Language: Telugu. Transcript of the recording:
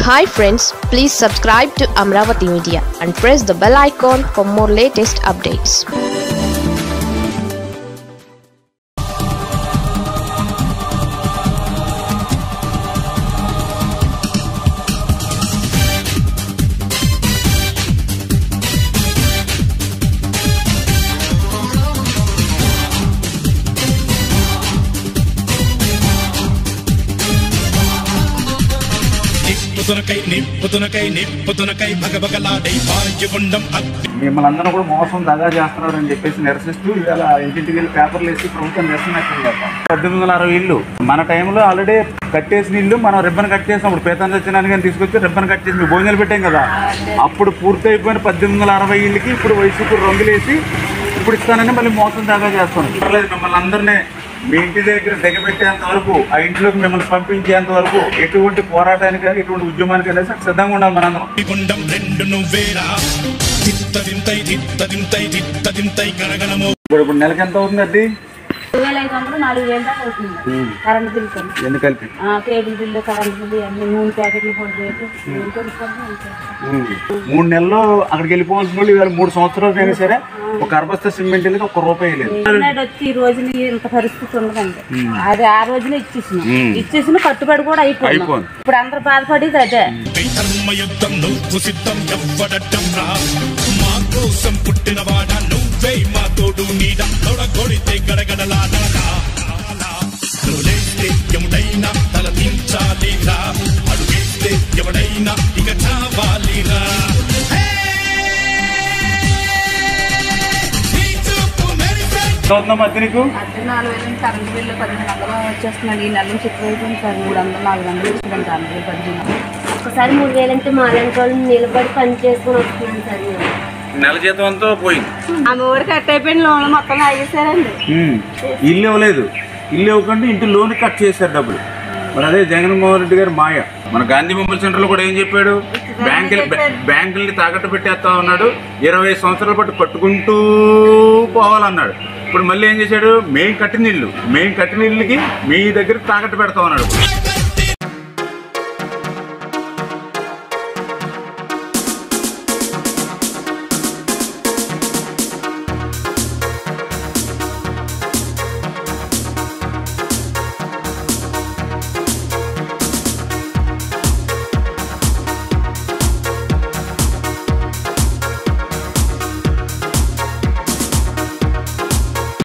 Hi friends please subscribe to Amaravati media and press the bell icon for more latest updates నిప్పుతునకై నిప్పుతునకై నిప్పుతునకై భగభగలాడై భాగ్యగుండం అగ్ని మిమ్మల్ని అందరూ కూడా మోసం దగా చేస్తున్నారు అని చెప్పేసి నిరసిస్తూ ఇవాళ ఇంటింటికి వెళ్ళి పేపర్లు వేసి ప్రభుత్వం నిరసన వ్యక్తం చేస్తాం పద్దెనిమిది వందల అరవై ఇల్లు మన టైంలో ఆల్రెడీ కట్టేసిన ఇల్లు మనం రిబ్బన్ కట్ చేసాం అప్పుడు పేతాన్ సత్యనారాయణ గారిని తీసుకొచ్చి రిబ్బన్ కట్ చేసి మీ భోజనాలు పెట్టాం కదా అప్పుడు పూర్తి అయిపోయిన పద్దెనిమిది వందల అరవై ఇల్లుకి ఇప్పుడు వైసీపీ రంగులేసి ఇప్పుడు ఇస్తానని మళ్ళీ మోసం దాకా చేస్తాను పర్లేదు మిమ్మల్ని అందరినీ మీ ఇంటి దగ్గర దిగబెట్టేంత వరకు ఆ ఇంట్లోకి మిమ్మల్ని పంపించేంత వరకు ఎటువంటి పోరాటానికి కానీ ఎటువంటి ఉద్యమానికి అనేది సిద్ధంగా ఉండాలి మనందరం గుండం రెండు నువ్వేరా తిత్తదింతై తిత్తదింతై తిత్తదింతై గణగణమో ఇప్పుడు ఇప్పుడు నెలకి ఎంత అవుతుంది అది రెండు వేల ఐదు వందలు నాలుగు వేలు దాకా అవుతుంది కరెంట్ బిల్ కొని ఎన్ని కలిపి ఆ, కేబుల్ బిల్లు కరెంట్ బిల్లు అన్ని నూనె ప్యాకెట్లు పొడి రేటు ఏం కొనుక్కోవాలి అంతే. మూడు నెలలు అక్కడికి వెళ్ళిపోవాల్సిన వాళ్ళు ఇవాళ మూడు సంవత్సరాలు అయినా సరే ఒక అరబస్త సిమెంట్ వెళ్ళి ఒక రూపాయి లేదు ఈనాడు వచ్చి ఈ రోజున ఇంత పరిస్థితి ఉండదండి అది ఆ రోజున ఇచ్చేసిన ఇచ్చేసిన కట్టుబడి కూడా అయిపోయింది అయిపోయింది. ఇప్పుడు అందరు బాధపడేది అదే ధర్మయుద్ధం నువ్వు సిద్ధం ఎవ్వడటం రా మా కోసం పుట్టినవాడ నువ్వే మా తోడు నీడ తొడగొడితే గడగడలాడా నువ్వులేస్తే ఎముడైనా తల దించాలిరా అడుగేస్తే ఎవడైనా ఇక చావాలిరా నీ చూపు మెరిసే ఎంత అవుతుందా మధ్య నీకు అద్దె నాలుగు వేలు కరెంట్ బిల్లు పదిహేను వందలు వచ్చేస్తున్నాడు ఈ నెల నుంచి ఎక్కువ అయిపోయింది సార్ మూడు వందలు నాలుగు వందలు ఇచ్చిందండి కరెంట్ బిల్లు పదిహేను వందలు. ఒకసారి మూడు వేలంటే మాలాంటి వాళ్ళు నిలబడి పని చేసుకుని వస్తున్నాను సార్ నేను నెల జీతం అంతా పోయింది ఆమె ఊరు కట్ అయిపోయిన లోన్లు మొత్తం ఆగేశారండి ఉమ్. ఇల్లు ఇవ్వలేదు ఇల్లు ఇవ్వకుండా ఇంటి లోన్ కట్ చేశారు డబ్బులు మరి అదే జగన్మోహన్ రెడ్డి గారు మాయ మన గాంధీ బొమ్మల సెంటర్లో కూడా ఏం చెప్పాడు బ్యాంకులు బ్యాంకుల్ని తాకట్టు పెట్టేస్తా ఉన్నాడు ఇరవై సంవత్సరాల పాటు కట్టుకుంటూ పోవాలన్నాడు ఇప్పుడు మళ్ళీ ఏం చేశాడు మేము కట్టిన ఇల్లు మేము కట్టిన ఇల్లుకి మీ దగ్గర తాకట్టు పెడతా ఉన్నాడు